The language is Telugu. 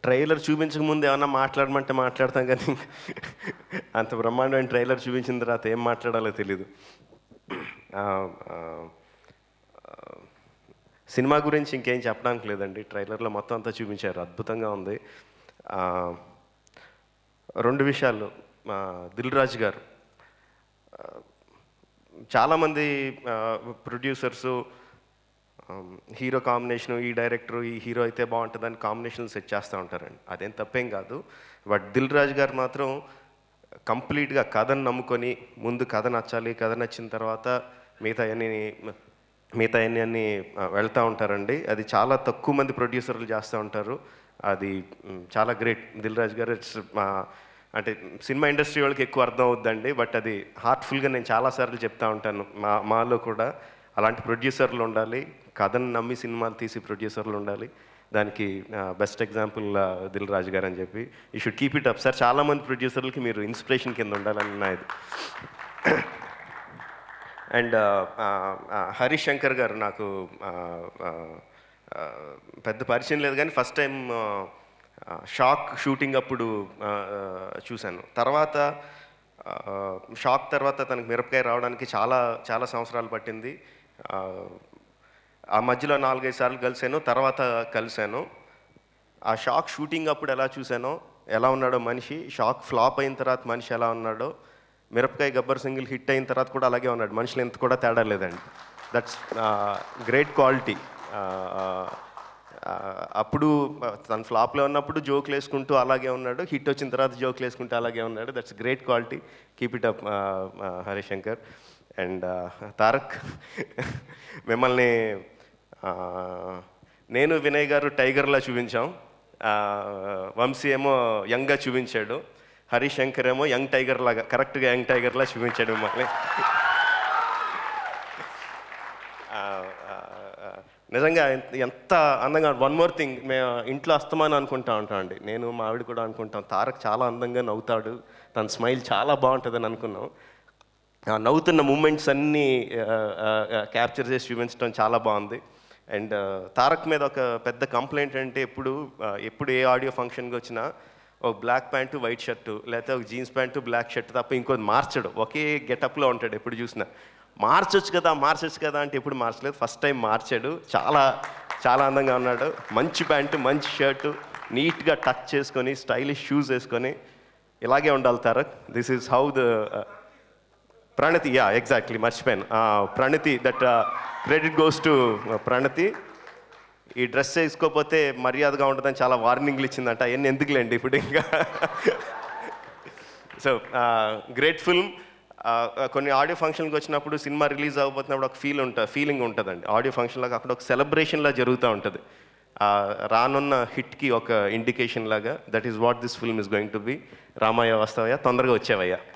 ట్రైలర్ చూపించక ముందు ఏమన్నా మాట్లాడమంటే మాట్లాడతాం కానీ అంత బ్రహ్మాండమైన ట్రైలర్ చూపించిన తర్వాత ఏం మాట్లాడాలో తెలీదు ఆ, ఆ, ఆ, సినిమా గురించి ఇంకేం చెప్పడానికి లేదండి ట్రైలర్లో మొత్తం అంతా చూపించారు అద్భుతంగా ఉంది ఆ, రెండు విషయాలు ఆ, దిల్ రాజు గారు చాలామంది ప్రొడ్యూసర్సు హీరో కాంబినేషన్ ఈ డైరెక్టర్ ఈ హీరో అయితే బాగుంటుందని కాంబినేషన్ సెట్ చేస్తూ ఉంటారండి అదేం తప్పేం కాదు బట్ దిల్ రాజు గారు మాత్రం కంప్లీట్గా కథను నమ్ముకొని ముందు కథ నచ్చాలి కథ నచ్చిన తర్వాత మిగతా అన్ని మిగతా అన్ని అన్ని వెళ్తూ ఉంటారండి అది చాలా తక్కువ మంది ప్రొడ్యూసర్లు చేస్తూ ఉంటారు అది మ్, చాలా గ్రేట్ దిల్ రాజు గారు ఇట్స్ అంటే సినిమా ఇండస్ట్రీ వాళ్ళకి ఎక్కువ అర్థం అవుద్దండి బట్ అది హార్ట్ఫుల్గా నేను చాలాసార్లు చెప్తా ఉంటాను మా మాలో కూడా అలాంటి ప్రొడ్యూసర్లు ఉండాలి కథను నమ్మి సినిమాలు తీసి ప్రొడ్యూసర్లు ఉండాలి దానికి బెస్ట్ ఎగ్జాంపుల్ దిల్ రాజు గారు అని చెప్పి he should keep it up sir చాలామంది ప్రొడ్యూసర్లకి మీరు ఇన్స్పిరేషన్ కింద ఉండాలని నా ఇది అండ్ హరీష్ శంకర్ గారు నాకు ఆ, ఆ, ఆ, పెద్ద పరిచయం లేదు కానీ ఫస్ట్ టైం షాక్ షూటింగ్ అప్పుడు ఆ, ఆ, చూశాను తర్వాత ఆ, షాక్ తర్వాత తనకి మిరపకాయ రావడానికి చాలా చాలా సంవత్సరాలు పట్టింది ఆ, ఆ మధ్యలో నాలుగైదు సార్లు కలిశాను తర్వాత కలిశాను ఆ షాక్ షూటింగ్ అప్పుడు ఎలా చూశానో ఎలా ఉన్నాడో మనిషి షాక్ ఫ్లాప్ అయిన తర్వాత మనిషి ఎలా ఉన్నాడో మిరపకాయ గబ్బర్ సింగిల్ హిట్ అయిన తర్వాత కూడా అలాగే ఉన్నాడు మనుషులు ఎంత కూడా తేడా లేదండి దట్స్ గ్రేట్ క్వాలిటీ అప్పుడు తన ఫ్లాప్లో ఉన్నప్పుడు జోక్లు వేసుకుంటూ అలాగే ఉన్నాడు హిట్ వచ్చిన తర్వాత జోక్లు వేసుకుంటూ అలాగే ఉన్నాడు that's great quality keep it up Harishankar and Tarak మిమ్మల్ని ఆ, నేను వినయ్ గారు టైగర్లా చూపించాం ఆ, వంశీ ఏమో యంగ్గా చూపించాడు హరీష్ శంకర్ ఏమో యంగ్ టైగర్ లాగా కరెక్ట్గా యంగ్ టైగర్లా చూపించాడు మిమ్మల్ని ఆ, ఆ, ఆ, నిజంగా ఎంత- ఎంత అందంగా వన్ మోర్ థింగ్ మేము ఇంట్లో అస్తమానం అనుకుంటా ఉంటాం అండి నేను మా ఆవిడ కూడా అనుకుంటాం తారక్ చాలా అందంగా నవ్వుతాడు తన స్మైల్ చాలా బాగుంటుందని అనుకున్నాం ఆ నవ్వుతున్న మూమెంట్స్ అన్నీ క్యాప్చర్ చేసి చూపించడం చాలా బాగుంది అండ్ తారక్ మీద ఒక పెద్ద కంప్లైంట్ అంటే ఎప్పుడు ఆ, ఎప్పుడు ఏ ఆడియో ఫంక్షన్కి వచ్చినా ఒక బ్లాక్ ప్యాంటు వైట్ షర్టు లేకపోతే ఒక జీన్స్ ప్యాంటు బ్లాక్ షర్ట్ తప్ప ఇంకోటి మార్చడు ఒకే గెటప్లో ఉంటాడు ఎప్పుడు చూసినా మార్చొచ్చు కదా మార్చొచ్చు కదా అంటే ఎప్పుడు మార్చలేదు ఫస్ట్ టైం మార్చాడు చాలా చాలా అందంగా ఉన్నాడు మంచి ప్యాంటు మంచి షర్టు నీట్గా టచ్ చేసుకొని స్టైలిష్ షూస్ వేసుకొని ఇలాగే ఉండాలి Tarak this is how the Pranathi yeah exactly మర్చిపోయాను ఆ, Pranathi that credit goes to Pranathi ఈ డ్రెస్ వేసుకోకపోతే మర్యాదగా ఉంటుందని చాలా వార్నింగ్లు ఇచ్చిందంట అవన్నీ ఎందుకులేండి ఇప్పుడు ఇంకా సో గ్రేట్ ఫిల్మ్ కొన్ని ఆడియో ఫంక్షన్కి వచ్చినప్పుడు సినిమా రిలీజ్ అవ్వబోతున్నప్పుడు ఒక ఫీల్ ఉంటుంది ఫీలింగ్ ఉంటుందండి ఆడియో ఫంక్షన్లాగా అక్కడ ఒక సెలబ్రేషన్లా జరుగుతూ ఉంటుంది ఆ, రానున్న హిట్కి ఒక ఇండికేషన్ లాగా that is what this film is going to be Ramayya Vastavayya తొందరగా వచ్చావయ్యా